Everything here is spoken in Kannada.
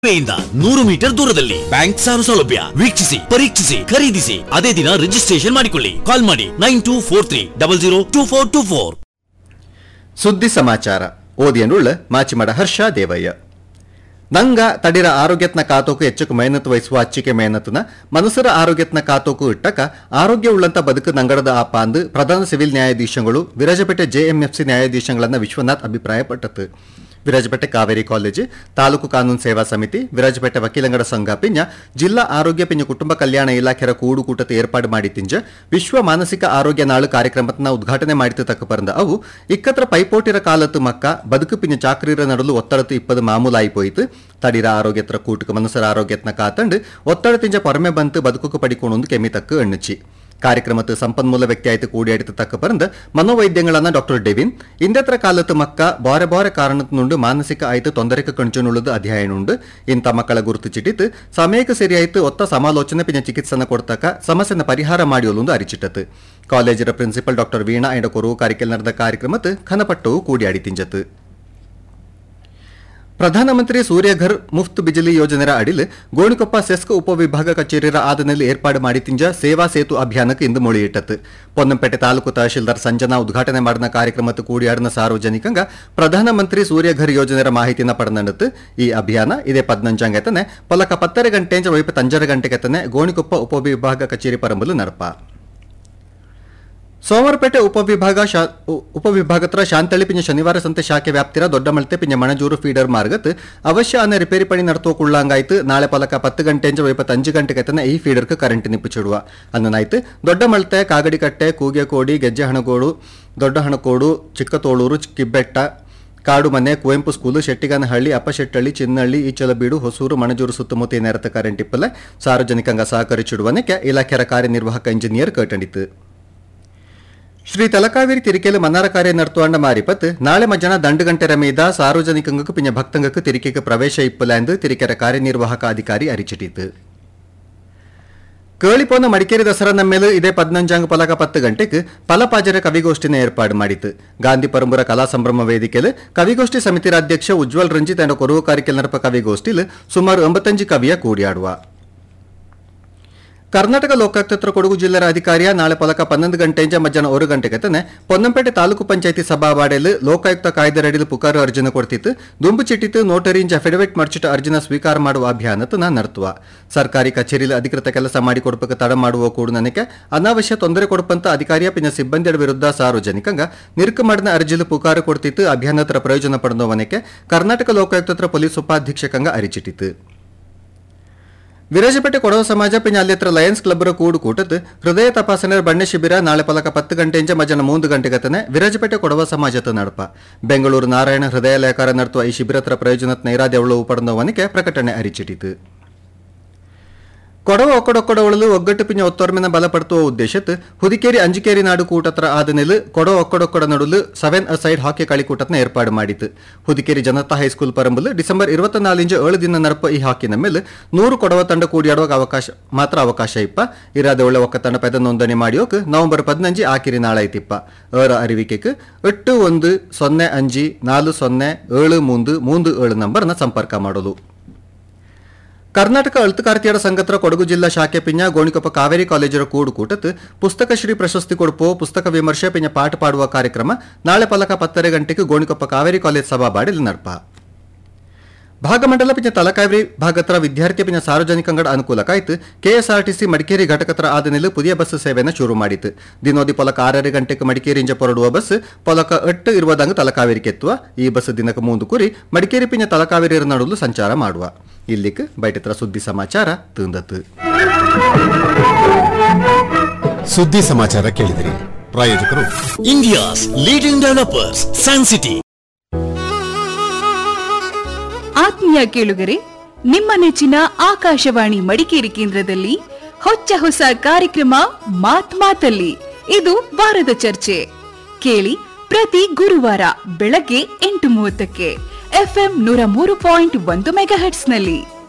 ಯಿಂದ ನೂರು ಮೀಟರ್ ದೂರದಲ್ಲಿ ಬ್ಯಾಂಕ್ ಸಾಲ ಸೌಲಭ್ಯ ವೀಕ್ಷಿಸಿ ಪರೀಕ್ಷಿಸಿ ಖರೀದಿಸಿ ಅದೇ ದಿನ ರಿಜಿಸ್ಟ್ರೇಷನ್ ಮಾಡಿಕೊಳ್ಳಿ ಕಾಲ್ ಮಾಡಿ nine two four three double zero two four two four ಸುದ್ದಿ ಸಮಾಚಾರ ಓದಿಯನುಳ್ಳ ಮಾಚಿಮಡ ಹರ್ಷ ದೇವಯ್ಯ ನಂಗ ತಡಿರ ಆರೋಗ್ಯತ್ನ ಕಾತೋಕು ಹೆಚ್ಚಕ್ಕೆ ಮೇಹನತ್ ವಹಿಸುವ ಅಚ್ಚಿಕೆ ಮೇಹನತ್ನ ಮನಸ್ಸರ ಆರೋಗ್ಯತ್ನ ಕಾತೋಕು ಇಟ್ಟಕ ಆರೋಗ್ಯ ಉಳ್ಳಂತ ಬದುಕು ನಂಗಡದ ಆಪ ಅಂದು ಪ್ರಧಾನ ಸಿವಿಲ್ ನ್ಯಾಯಾಧೀಶಗಳು ವಿರಾಜಪೇಟೆ ಜೆಎಂಎಫ್ಸಿ ನ್ಯಾಯಾಧೀಶಗಳನ್ನ ವಿಶ್ವನಾಥ್ ಅಭಿಪ್ರಾಯಪಟ್ಟತು ವಿರಾಜಪೇಟೆ ಕಾವೇರಿ ಕಾಲೇಜು ತಾಲೂಕು ಕಾನೂನು ಸೇವಾ ಸಮಿತಿ ವಿರಾಜಪೇಟೆ ವಕೀಲಂಗಡ ಸಂಘ ಪಿಂಜ ಜಿಲ್ಲಾ ಆರೋಗ್ಯ ಪಿಂಜ ಕುಟುಂಬ ಕಲ್ಯಾಣ ಇಲಾಖೆರ ಕೂಡುಕೂಟದ ಏರ್ಪಾಡು ಮಾಡಿ ತಿಂಜ ವಿಶ್ವ ಮಾನಸಿಕ ಆರೋಗ್ಯ ನಾಳು ಕಾರ್ಯಕ್ರಮತನ ಉದ್ಘಾಟನೆ ಮಾಡಿದ ತಕ್ಕ ಪರಂದ ಅವು ಇಕ್ಕತ್ರ ಪೈಪೋಟಿರ ಕಾಲತ್ತು ಮಕ್ಕ ಬದುಕು ಪಿಂಜ ಚಾಕ್ರಿರ ನಡಲು ಒತ್ತಡತ್ತು ಇಪ್ಪದು ಮಾಮೂಲಾಯಿ ಪೋಯಿತು ತಡಿರ ಆರೋಗ್ಯತ್ರ ಕೂಟಕ್ಕೆ ಮನಸ್ಸರ ಆರೋಗ್ಯತ್ನ ಕಾತಂಡು ಒತ್ತಡ ತಿಂಜ ಪೊರಮೆ ಬಂತು ಬದುಕು ಪಡಿಕೊಂಡು ಕೆಮ್ಮಿ ತಕ್ಕ ಎಣ್ಣುಚಿ ಕಾರ್ಯಕ್ರಮದ ಸಂಪನ್ಮೂಲ ವ್ಯಕ್ತಿ ಆಯ್ತು ಕೂಡಿಯಾಡಿತ ತಕ್ಕ ಪರಂದ ಮನೋವೈದ್ಯಗಳನ್ನ ಡಾಕ್ಟರ್ ಡೆವಿನ್ ಇಂದತ್ರ ಕಾಲತ್ತು ಮಕ್ಕ ಬಾರೆ ಬಾರೆ ಕಾರಣತ್ನುಂಡು ಮಾನಸಿಕ ಆಯ್ತು ತೊಂದರೆಕ ಕಣ್ಚುನುಳ್ಳದು ಅಧ್ಯಯನುಂಡು ಇಂಥ ಮಕ್ಕಳ ಗುರುತು ಚಿಟಿತು ಸಮಯಕ್ಕೆ ಸರಿಯಾಯ್ತು ಒತ್ತ ಸಮಾಲೋಚನೆ ಪಿನ ಚಿಕಿತ್ಸನ ಕೊಡ್ತಕ ಸಮಸ್ಯೆನ ಪರಿಹಾರ ಮಾಡಿಯೋಲೊಂದು ಅರಿಚಿಟ್ಟತು ಕಾಲೇಜರ ಪ್ರಿನ್ಸಿಪಲ್ ಡಾಕ್ಟರ್ ವೀಣಾ ಎಂಡ ಕೊರು ಕಾರಿಕೆಲ್ ನಡೆದ ಕಾರ್ಯಕ್ರಮದ ಖನಪಟ್ಟವು ಕೂಡಿಯಾಡಿ ತಿಂಜತು ಪ್ರಧಾನಮಂತ್ರಿ ಸೂರ್ಯಘರ್ ಮುಫ್ತ್ ಬಿಜಿಲಿ ಯೋಜನೆರ ಅಡಿಲ್ ಗೋಣಿಕೊಪ್ಪ ಸೆಸ್ಕ್ ಉಪವಿಭಾಗ ಕಚೇರಿರ ಆದನಲ್ಲಿ ಏರ್ಪಾಡು ಮಾಡಿ ತಿಂಜ ಸೇವಾ ಸೇತು ಅಭಿಯಾನಕ್ಕೆ ಇಂದು ಮೊಳಿಯಿಟ್ಟತು ಪೊನ್ನಂಪೇಟೆ ತಾಲೂಕು ತಹಶೀಲ್ದಾರ್ ಸಂಜನಾ ಉದ್ಘಾಟನೆ ಮಾಡಿದ ಕಾರ್ಯಕ್ರಮದ ಕೂಡಿಯಾಡಿನ ಸಾರ್ವಜನಿಕಂಗ ಪ್ರಧಾನಮಂತ್ರಿ ಸೂರ್ಯಘರ್ ಯೋಜನೆರ ಮಾಹಿತಿನ ಪಡೆದಂಡತು ಈ ಅಭಿಯಾನ ಇದೇ ಪದ್ನಂಜಾಂಗೆತನೆ ಪೊಲಕ ಪತ್ತರ ಗಂಟೆಂಜ ವೈಪ ತಂಜರ ಗಂಟೆಗೆತನೆ ಗೋಣಿಕೊಪ್ಪ ಉಪವಿಭಾಗ ಕಚೇರಿ ಪರಂಬಲು ನರಪ ಸೋಮವಾರಪೇಟೆ ಉಪವಿಭಾಗ ಶಾ- ಉ- ಉಪವಿಭಾಗತ್ರ ಶಾಂತಳಿ ಪಿಂಜ ಶನಿವಾರ ಸಂತೆ ಶಾಖೆ ವ್ಯಾಪ್ತಿರ ದೊಡ್ಡಮಳತೆ ಪಿಂಜ ಮಣಜೂರು ಫೀಡರ್ ಮಾರ್ಗತ್ ಅವಶ್ಯ ಆನೆ ರಿಪೇರಿ ಪಣಿ ನಡತುವ ಕುಳ್ಳಾಂಗಾಯ್ತು ನಾಳೆ ಪಲಕ ಪತ್ತು ಗಂಟೆಂಜ ವೈಪತ್ತು ಅಂಜು ಗಂಟೆಗೆ ತನ ಈ ಫೀಡರ್ಗೆ ಕರೆಂಟ್ ನಿಪ್ಪಿಚಿಡುವ ಅನ್ನನಾಯ್ತು ದೊಡ್ಡಮಳತೆ ಕಾಗಡಿಕಟ್ಟೆ ಕೂಗೆಕೋಡಿ ಗೆಜ್ಜೆ ಹಣಗೋಡು ದೊಡ್ಡ ಹಣಕೋಡು ಚಿಕ್ಕತೋಳೂರು ಕಿಬ್ಬೆಟ್ಟ ಕಾಡುಮನೆ ಕುವೆಂಪು ಸ್ಕೂಲು ಶೆಟ್ಟಿಗಾನಹಳ್ಳಿ ಅಪ್ಪಶೆಟ್ಟಳ್ಳಿ ಚಿನ್ನಹಳ್ಳಿ ಈಚಲಬೀಡು ಹೊಸೂರು ಮಣಜೂರು ಸುತ್ತಮುತ್ತ ನೇರತ ಕರೆಂಟ್ ಇಪ್ಪಲೆ ಸಾರ್ವಜನಿಕಂಗ ಸಹಕರಿಸಿಡುವನಕ್ಕೆ ಇಲಾಖೆಯ ಕಾರ್ಯನಿರ್ವಾಹಕ ಇಂಜಿನಿಯರ್ ಕಟಂಡಿತು ಶ್ರೀ ತಲಕಾವೇರಿ ತಿರಿಕೆಲು ಮನ್ನಾರ ಕಾರ್ಯ ನರ್ತುವಂಡ ಮಾರಿಪತ್ ನಾಳೆ ಮಧ್ಯಾಹ್ನ ದಂಡುಗಂಟೆರ ಮೀದ ಸಾರ್ವಜನಿಕಂಗಕ್ಕೂ ಪಿಂಜ ಭಕ್ತಂಗಕ್ಕೂ ತಿರಿಕೆಗೆ ಪ್ರವೇಶ ಇಪ್ಪಲ ಎಂದು ತಿರಿಕೆರ ಕಾರ್ಯನಿರ್ವಾಹಕ ಅಧಿಕಾರಿ ಅರಿಚಿಟಿತು ಕೇಳಿಪೋನ ಮಡಿಕೇರಿ ದಸರಾ ನಮ್ಮೇಲು ಇದೇ ಪದ್ನಂಜಾಂಗ ಪಲಕ ಪತ್ತು ಗಂಟೆಗೆ ಫಲಪಾಜರ ಕವಿಗೋಷ್ಠಿನ ಏರ್ಪಾಡು ಮಾಡಿತು ಗಾಂಧಿ ಪರಂಪುರ ಕಲಾ ಸಂಭ್ರಮ ವೇದಿಕೆಲು ಕವಿಗೋಷ್ಠಿ ಸಮಿತಿರ ಅಧ್ಯಕ್ಷ ಉಜ್ವಲ್ ರಂಜಿತ್ ಅಂಡ ಕೊರವು ಕಾರಿಕೆಲ್ ನರಪ ಕವಿಗೋಷ್ಠಿಲು ಸುಮಾರು ಒಂಬತ್ತಂಜಿ ಕವಿಯ ಕೂಡಿಯಾಡುವ ಕರ್ನಾಟಕ ಲೋಕಾಯುಕ್ತ ಕೊಡಗು ಜಿಲ್ಲೆಯ ಅಧಿಕಾರಿಯ ನಾಳೆ ಪಲಕ ಪನ್ನೊಂದು ಗಂಟೆಯಿಂದ ಮಧ್ಯಾಹ್ನ ಒಂದು ಗಂಟೆಗೆ ತನೆ ಪೊನ್ನಂಪೇಟೆ ತಾಲೂಕು ಪಂಚಾಯತಿ ಸಭಾವಾಡೆಲು ಲೋಕಾಯುಕ್ತ ಕಾಯ್ದೆರಡಿಲು ಪುಕಾರು ಅರ್ಜಿನ ಕೊಡ್ತಿತ್ತು ದುಂಬು ಚಿಟ್ಟಿತು ನೋಟರಿಂಜ ಅಫಿಡವಿಟ್ ಮರ್ಚಿಟ ಅರ್ಜಿನ ಸ್ವೀಕಾರ ಮಾಡುವ ಅಭಿಯಾನತನ ನರ್ತುವ ಸರ್ಕಾರಿ ಕಚೇರಿಯಲ್ಲಿ ಅಧಿಕೃತ ಕೆಲಸ ಮಾಡಿಕೊಡ್ಬೇಕು ತಡ ಮಾಡುವ ಕೂಡ ನನಗೆ ಅನಾವಶ್ಯ ತೊಂದರೆ ಕೊಡಪಂತ ಅಧಿಕಾರಿಯ ಪಿನ ಸಿಬ್ಬಂದಿಯ ವಿರುದ್ಧ ಸಾರ್ವಜನಿಕಂಗ ನಿರುಕು ಮಾಡಿದ ಅರ್ಜಿಲು ಪುಕಾರು ಕೊಡ್ತಿತ್ತು ಅಭಿಯಾನತರ ಪ್ರಯೋಜನ ಪಡೆದವನಕ್ಕೆ ಕರ್ನಾಟಕ ಲೋಕಾಯುಕ್ತ ಪೊಲೀಸ್ ಉಪಾಧೀಕ್ಷಕಂಗ ಅರಿಚಿಟ್ಟಿತು ವಿರಾಜಪೇಟೆ ಕೊಡವ ಸಮಾಜ ಪಿಂಜ ಅಲ್ಲಿತ್ರ ಲಯನ್ಸ್ ಕ್ಲಬ್ರ ಕೂಡು ಕೂಟತ್ ಹೃದಯ ತಪಾಸಣೆ ಬಣ್ಣೆ ಶಿಬಿರ ನಾಳೆ ಪಲಕ ಪತ್ತು ಗಂಟೆಂಜ ಮಧ್ಯಾಹ್ನ ಮೂರು ಗಂಟೆಗತನೆ ವಿರಾಜಪೇಟೆ ಕೊಡವ ಸಮಾಜದ ನಡಪ ಬೆಂಗಳೂರು ನಾರಾಯಣ ಹೃದಯ ಲೇಖರ ನಡೆಸುವ ಈ ಶಿಬಿರತ್ರ ಪ್ರಯೋಜನತ್ ನೈರಾದ್ಯವುಳು ಪಡೆದವನಿಗೆ ಪ್ರಕಟಣೆ ಅರಿಚಿಟಿತು ಕೊಡವ ಒಕ್ಕಡೊಕ್ಕಡವಳಲು ಒಗ್ಗಟ್ಟು ಪಿಂಜ ಒತ್ತೊರ್ಮೆನ ಬಲಪಡುವ ಉದ್ದೇಶತ್ ಹುದಿಕೇರಿ ಅಂಜಿಕೇರಿ ನಾಡು ಕೂಟತ್ರ ಆದನೆಲು ಕೊಡವ ಒಕ್ಕಡೊಕ್ಕಡ ನಡುಲು ಸೆವೆನ್ ಅಸೈಡ್ ಹಾಕಿ ಕಳಿಕೂಟತ್ನ ಏರ್ಪಾಡು ಮಾಡಿತು ಹುದಿಕೇರಿ ಜನತಾ ಹೈಸ್ಕೂಲ್ ಪರಂಬಲು ಡಿಸೆಂಬರ್ ಇರುವತ್ತ ನಾಲಿಂಜ ಏಳು ದಿನ ನರಪ ಈ ಹಾಕಿನ ಮೇಲೆ ನೂರು ಕೊಡವ ತಂಡ ಕೂಡಿಯಾಡುವ ಅವಕಾಶ ಮಾತ್ರ ಅವಕಾಶ ಇಪ್ಪ ಇರಾದ ಒಳ್ಳೆ ಒಕ್ಕ ತಂಡ ಪೆದ ನೋಂದಣಿ ಮಾಡಿಯೋಕ್ ನವೆಂಬರ್ ಪದಿನಂಜಿ ಆಕಿರಿ ನಾಳೆ ಐತಿಪ್ಪ ಏರ ಅರಿವಿಕೆಕ್ ಎಟ್ಟು ಒಂದು ಸೊನ್ನೆ ಅಂಜಿ ನಾಲು ಸೊನ್ನೆ ಏಳು ಮೂಂದು ಮೂಂದು ಏಳು ನಂಬರ್ನ ಸಂಪರ್ಕ ಮಾಡೋದು ಕರ್ನಾಟಕ ಅಳ್ತುಕಾರ್ತಿಯರ ಸಂಘತ್ರ ಕೊಡಗು ಜಿಲ್ಲಾ ಶಾಖೆ ಪಿಂಜ ಗೋಣಿಕೊಪ್ಪ ಕಾವೇರಿ ಕಾಲೇಜರ ಕೂಡು ಕೂಟತ್ ಪುಸ್ತಕ ಶ್ರೀ ಪ್ರಶಸ್ತಿ ಕೊಡುಪೋ ಪುಸ್ತಕ ವಿಮರ್ಶೆ ಪಿಂಜ ಪಾಠ ಪಾಡುವ ಕಾರ್ಯಕ್ರಮ ನಾಳೆ ಪಲಕ ಪತ್ತರ ಗಂಟೆಗೆ ಗೋಣಿಕೊಪ್ಪ ಕಾವೇರಿ ಕಾಲೇಜ್ ಸಭಾಬಾಡಿಲ್ ನಡ್ಪ ಭಾಗಮಂಡಲ ಪಿಂಜ ತಲಕಾವೇರಿ ಭಾಗತ್ರ ವಿದ್ಯಾರ್ಥಿ ಪಿಂಜ ಸಾರ್ವಜನಿಕಂಗಡ ಅನುಕೂಲಕ್ಕಾಯ್ತು ಕೆಎಸ್ಆರ್ಟಿಸಿ ಮಡಿಕೇರಿ ಘಟಕತ್ರ ಆದನೆಲು ಪುದಿಯ ಬಸ್ ಸೇವೆಯನ್ನು ಶುರು ಮಾಡಿತು ದಿನೋದಿ ಪೊಲಕ ಆರರ ಗಂಟೆಗೆ ಮಡಿಕೇರಿಯಿಂದ ಹೊರಡುವ ಬಸ್ ಪೊಲಕ ಎಟ್ಟು ಇರುವುದಂಗ ತಲಕಾವೇರಿ ಕೆತ್ತುವ ಈ ಬಸ್ ದಿನಕ್ಕೆ ಮುಂದು ಕುರಿ ಮಡಿಕೇರಿ ಪಿಂಜ ತಲಕಾವೇರಿ ನಡುಲು ಸಂಚಾರ ಮಾಡುವ ಇಲ್ಲಿಕ್ ಬೈಟತ್ರ ಸುದ್ದಿ ಸಮಾಚಾರ ತುಂದತ್ತು ಸುದ್ದಿ ಸಮಾಚಾರ ಕೇಳಿದಿರಿ ಪ್ರಾಯೋಜಕರು India's leading developers san city ಆತ್ಮೀಯ ಕೇಳುಗರೆ ನಿಮ್ಮ ನೆಚ್ಚಿನ ಆಕಾಶವಾಣಿ ಮಡಿಕೇರಿ ಕೇಂದ್ರದಲ್ಲಿ ಹೊಚ್ಚ ಹೊಸ ಕಾರ್ಯಕ್ರಮ ಮಾತ್ ಮಾತಲ್ಲಿ ಇದು ವಾರದ ಚರ್ಚೆ ಕೇಳಿ ಪ್ರತಿ ಗುರುವಾರ ಬೆಳಗ್ಗೆ ಎಂಟು ಮೂವತ್ತಕ್ಕೆ ಎಫ್ಎಂ ನೂರ ಮೂರು ಪಾಯಿಂಟ್ ಒಂದು ಮೆಗಾ ನಲ್ಲಿ